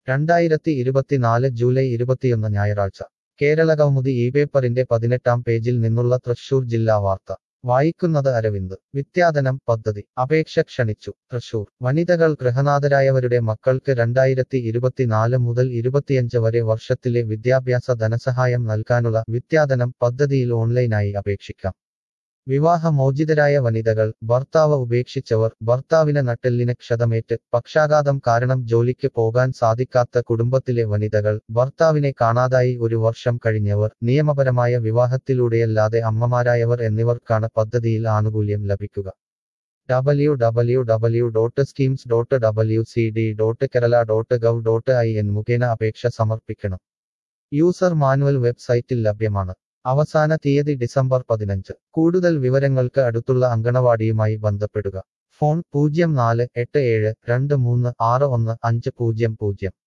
രണ്ടായിരത്തി ഇരുപത്തിനാല് ജൂലൈ ഇരുപത്തിയൊന്ന് ഞായറാഴ്ച കേരള കൗമുദി ഈ പേപ്പറിന്റെ പതിനെട്ടാം പേജിൽ നിന്നുള്ള തൃശൂർ ജില്ലാ വാർത്ത വായിക്കുന്നത് അരവിന്ദ് വിദ്യാധനം പദ്ധതി അപേക്ഷ ക്ഷണിച്ചു തൃശൂർ വനിതകൾ ഗൃഹനാഥരായവരുടെ മക്കൾക്ക് രണ്ടായിരത്തി ഇരുപത്തിനാല് മുതൽ ഇരുപത്തിയഞ്ച് വരെ വർഷത്തിലെ വിദ്യാഭ്യാസ ധനസഹായം നൽകാനുള്ള വിദ്യാധനം പദ്ധതിയിൽ ഓൺലൈനായി അപേക്ഷിക്കാം വിവാഹമോചിതരായ വനിതകൾ ഭർത്താവ് ഉപേക്ഷിച്ചവർ ഭർത്താവിന് നട്ടെല്ലിന് ക്ഷതമേറ്റ് പക്ഷാഘാതം കാരണം ജോലിക്ക് പോകാൻ സാധിക്കാത്ത കുടുംബത്തിലെ വനിതകൾ ഭർത്താവിനെ കാണാതായി ഒരു വർഷം കഴിഞ്ഞവർ നിയമപരമായ വിവാഹത്തിലൂടെയല്ലാതെ അമ്മമാരായവർ എന്നിവർക്കാണ് പദ്ധതിയിൽ ആനുകൂല്യം ലഭിക്കുക W W W dot schemes dot W C D dot Kerala dot gov dot I N മുഖേന അപേക്ഷ സമർപ്പിക്കണം യൂസർ മാനുവൽ വെബ്സൈറ്റിൽ ലഭ്യമാണ് അവസാന തീയതി ഡിസംബർ പതിനഞ്ച് കൂടുതൽ വിവരങ്ങൾക്ക് അടുത്തുള്ള അങ്കണവാടിയുമായി ബന്ധപ്പെടുക ഫോൺ പൂജ്യം നാല് എട്ട് ഏഴ് രണ്ട് മൂന്ന് ആറ് ഒന്ന് അഞ്ച് പൂജ്യം പൂജ്യം